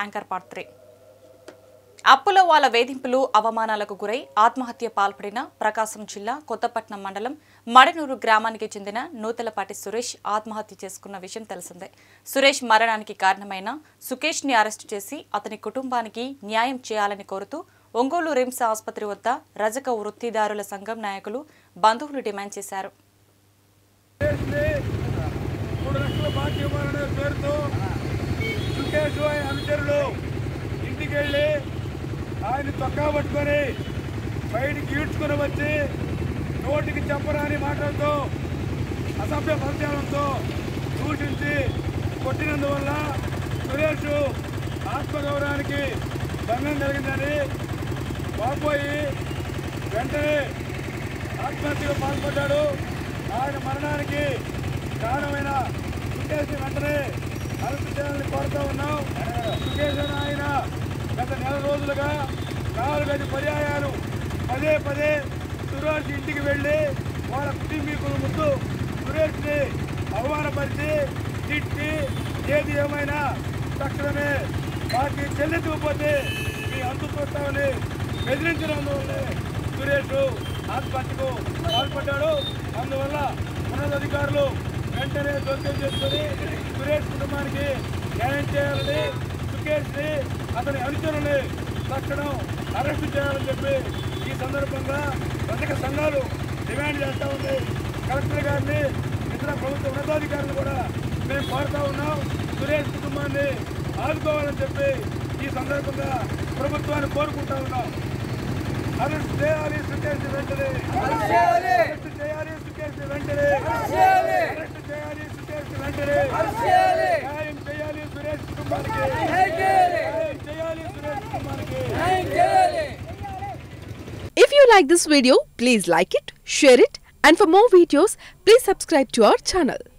Anchor part three అప్పుల వాళ్ళ వేధింపులు అవమానాలకు గురై ఆత్మహత్య పాల్పడిన ప్రకాశం జిల్లా కొత్తపట్నం మండలం మడనూరు గ్రామానికి చెందిన నూతలపాటి సురేష్ ఆత్మహత్య చేసుకున్న విషయం తెలిసిందే సురేష్ మరణానికి కారణమైన సుకేష్ ని అరెస్టు చేసి అతని కుటుంబానికి న్యాయం చేయాలని కోరుతూ ఒంగోలు రిమ్స్ ఆసుపత్రి వద్ద రజక వృత్తిదారుల సంఘం నాయకులు బంధువులు డిమాండ్ చేశారు చేసింది మూడు లక్షల బాకీ ఇవ్వాలనే పేరుతో సుకేష్ ఆయన అనుచరులు ఇంటికి వెళ్ళి ఆయన తొక్కా పట్టుకొని బయటికి ఈడ్చుకొని వచ్చి నోటికి చెప్పరాని మాటలతో అసభ్య పదజాలంతో దూషించి కొట్టినందువల్ల సురేష్ ఆత్మగౌరవానికి భంగం కలిగిందని బాబోయి వెంటనే ఆత్మహత్యకు పాల్పడ్డాడు ఆయన మరణానికి కారణమైన సుకేష్ వెంటనే అరెస్ట్ చేయాలని కోరుతా ఉన్నాం సుకేష్ అని ఆయన గత నెల రోజులుగా నాలుగైదు పర్యాయాలు పదే పదే సురేష్ ఇంటికి వెళ్ళి వాళ్ళ కుటుంబీకుల ముందు సురేష్ని అవమానపరిచి తిట్టి ఏది ఏమైనా తక్షణమే వాటిని చెల్లించకపోతే మీ అంతు చూస్తామని బెదిరించినందువల్లే సురేష్ ఆత్మహత్యకు పాల్పడ్డాడు అందువల్ల ఉన్నతాధికారులు వెంటనే జోక్యం చేసుకొని సురేష్ కుటుంబానికి న్యాయం చేయాలని సుకేష్ని అతని అనుచరుల్ని తక్షణం అరెస్టు చేయాలని చెప్పి ఈ సందర్భంగా రజక సంఘాలు డిమాండ్ చేస్తూ ఉంది కలెక్టర్ గారిని ఇతర ప్రభుత్వ ఉన్నతాధికారులు కూడా మేము కోరుతా ఉన్నాం సురేష్ కుటుంబాన్ని ఆదుకోవాలని చెప్పి ఈ సందర్భంగా ప్రభుత్వాన్ని కోరుకుంటా ఉన్నాం అరెస్ట్ చేయాలి సుకేష్ వెంటనే అరెస్ట్ చేయాలి సుకేష్ వెంటనే అరెస్ట్ చేయాలి సుకేష్ వెంటనే న్యాయం చేయాలి సురేష్ కుటుంబానికి న్యాయం చేయాలి సురేష్ కుటుంబానికి If you like this video, please like it, share it, and for more videos, please subscribe to our channel.